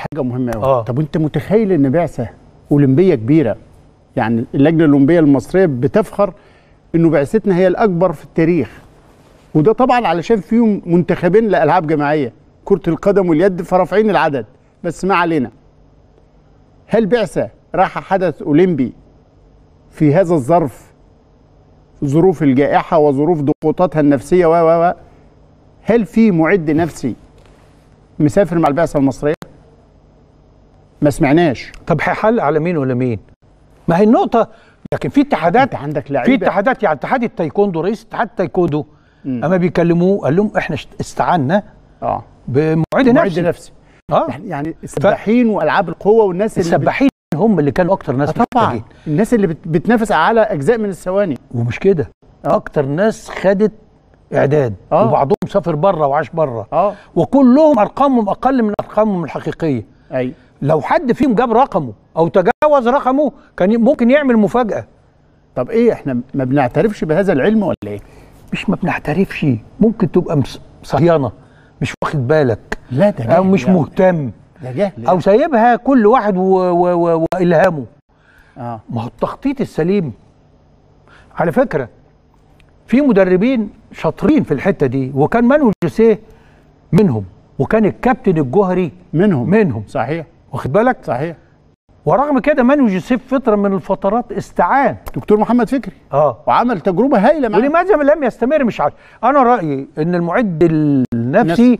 حاجه مهمه قوي آه. طب انت متخيل ان بعثه اولمبيه كبيره يعني اللجنه الاولمبيه المصريه بتفخر انه بعثتنا هي الاكبر في التاريخ وده طبعا علشان فيهم منتخبين لالعاب جماعيه كره القدم واليد فرافعين العدد بس ما علينا هل بعثه راح حدث اولمبي في هذا الظرف ظروف الجائحه وظروف ضغوطاتها النفسيه و و و هل في معد نفسي مسافر مع البعثه المصريه؟ ما سمعناش طب هيحل على مين ولا مين؟ ما هي النقطة لكن في اتحادات انت عندك في لعيبه اتحادات يعني اتحاد التايكوندو رئيس اتحاد التايكوندو مم. اما بيكلموه قال لهم احنا اشت- استعنا اه بمعد معد نفسي نفسي اه يعني- يعني السباحين والعاب القوه والناس اللي بت... السباحين هم اللي كانوا اكتر ناس آه طبعا محتاجين الناس اللي بت... بتنافس على اجزاء من الثواني ومش كده آه. اكتر ناس خدت اعداد آه. وبعضهم سافر بره وعاش بره اه وكلهم ارقامهم اقل من ارقامهم الحقيقيه اي لو حد فيهم جاب رقمه او تجاوز رقمه كان ي- ممكن يعمل مفاجاه طب ايه احنا ما بنعترفش بهذا العلم ولا ايه؟ مش ما بنعترفش ممكن تبقى مس- صهيانه مش واخد بالك لا ده او جهل مش يعني. مهتم ده جهل او سايبها كل واحد و... و... و... والهامه اه ما هو التخطيط السليم على فكره في مدربين شاطرين في الحته دي وكان مانويل جوسيه منهم وكان الكابتن الجوهري منهم منهم صحيح واخد بالك صحيح ورغم كده مانويل جوسيه في فتره من الفترات استعان دكتور محمد فكري اه وعمل تجربه هايله معاه ولماذا لم يستمر مش عارف انا رايي ان المعد النفسي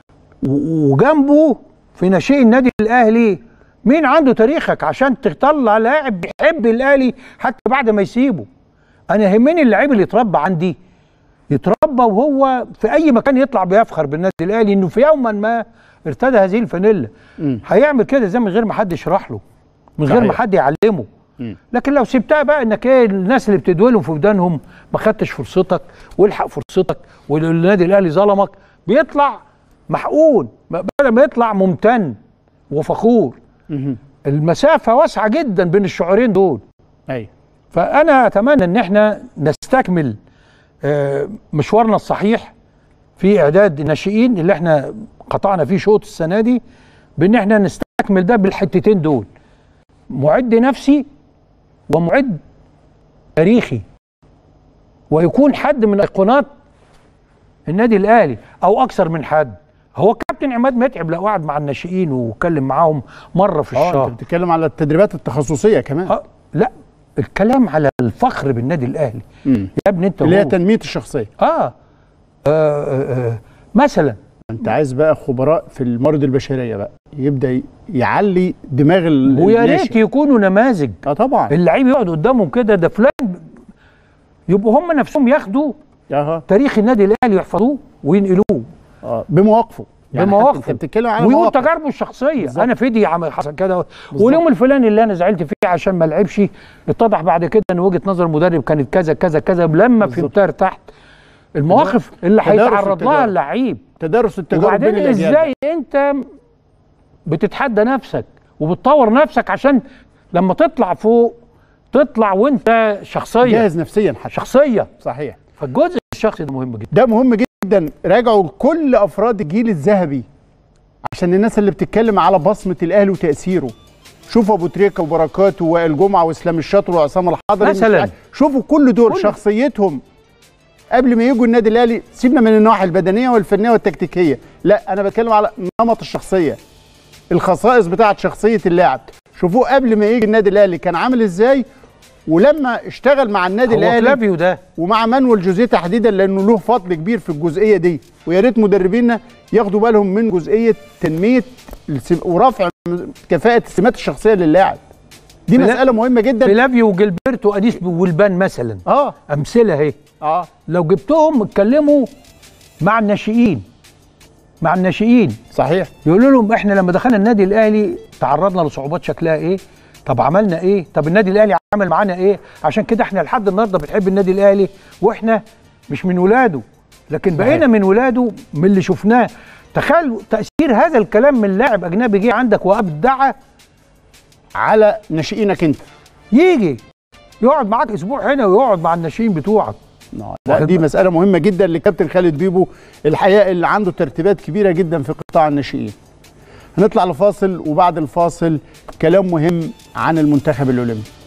و- وجنبه في ناشئ النادي الاهلي مين عنده تاريخك عشان تطلع لاعب بيحب الاهلي حتى بعد ما يسيبه انا يهمني اللعيب اللي يتربى عندي يتربى وهو في اي مكان يطلع بيفخر بالنادي الاهلي انه في يوما ما ارتدى هذه الفانيلا مم. هيعمل كده زي من غير ما حد يشرح له من غير ما صحيح. حد يعلمه مم. لكن لو سبتها بقى انك ايه الناس اللي بتدولهم في ودانهم ما خدتش فرصتك والحق فرصتك والنادي الاهلي ظلمك بيطلع محقون بدل ما يطلع ممتن وفخور مهم. المسافه واسعه جدا بين الشعورين دول اي فانا اتمنى ان احنا نستكمل آه، مشوارنا الصحيح في اعداد الناشئين اللي احنا قطعنا فيه شوط السنه دي بان احنا نستكمل ده بالحتتين دول معد نفسي ومعد تاريخي ويكون حد من ايقونات النادي الاهلي او اكثر من حد هو كابتن عماد متعب لو قعد مع الناشئين واتكلم معاهم مره في اه الشهر انت بتتكلم على التدريبات التخصصيه كمان آه لا الكلام على الفخر بالنادي الاهلي مم. يا ابني انت اللي هي هو. تنميه الشخصيه آه. آه, آه, آه مثلا انت عايز بقى خبراء في الموارد البشريه بقى يبدا ي- يعلي دماغ ال- ويا ريت الناشئ. يكونوا نماذج اه طبعا اللعيب يقعد قدامهم كده ده فلان يبقوا هم نفسهم ياخدوا اه تاريخ النادي الاهلي ويحفظوه وينقلوه اه بمواقفه يعني حتى بمواقفه انت بتتكلم على ويقول مواقف تجاربه الشخصيه بالظبط. انا فدي عمل حصل كده واليوم الفلاني اللي انا زعلت فيه عشان ما لعبش اتضح بعد كده ان وجهه نظر المدرب كانت كذا كذا كذا لما بالظبط. فهمتها ارتحت المواقف اللي تدارس هيتعرض لها التجارب. اللعيب تدرس التجارب وبعدين بين الأجيال. ازاي انت بتتحدى نفسك وبتطور نفسك عشان لما تطلع فوق تطلع وانت شخصيه جاهز نفسيا حتى شخصيه صحيح فالجزء الشخصي ده مهم جدا ده مهم جدا راجعوا كل افراد الجيل الذهبي عشان الناس اللي بتتكلم على بصمه الاهلي وتاثيره شوفوا ابو تريكه وبركات ووائل جمعه واسلام الشاطر وعصام الحضري مش مثلاً. عارف. شوفوا كل دول كل- شخصيتهم قبل ما يجوا النادي الاهلي سيبنا من النواحي البدنيه والفنيه والتكتيكيه لا انا بتكلم على نمط الشخصيه الخصائص بتاعه شخصيه اللاعب شوفوه قبل ما يجي النادي الاهلي كان عامل ازاي ولما اشتغل مع النادي هو الاهلي فلافيو ده ومع مانويل جوزيه تحديدا لانه له فضل كبير في الجزئيه دي ويا ريت مدربينا ياخدوا بالهم من جزئيه تنميه السم- ورفع كفاءه السمات الشخصيه للاعب دي فلا- مساله مهمه جدا فلافيو وجilberto وانيس والبان مثلا اه امثله اهي اه لو جبتهم اتكلموا مع الناشئين مع الناشئين صحيح يقولوا لهم احنا لما دخلنا النادي الاهلي تعرضنا لصعوبات شكلها ايه طب عملنا ايه طب النادي الاهلي عمل معانا ايه عشان كده احنا لحد النهارده بنحب النادي الاهلي واحنا مش من ولاده لكن صحيح. بقينا من ولاده من اللي شفناه تخيل تاثير هذا الكلام من لاعب اجنبي جه عندك وابدع على ناشئينك انت يجي يقعد معاك اسبوع هنا ويقعد مع الناشئين بتوعك آه، لا واخد دي بالك؟ مساله مهمه جدا لكابتن خالد بيبو الحقيقه اللي عنده ترتيبات كبيره جدا في قطاع الناشئين هنطلع لفاصل وبعد الفاصل كلام مهم عن المنتخب الاولمبي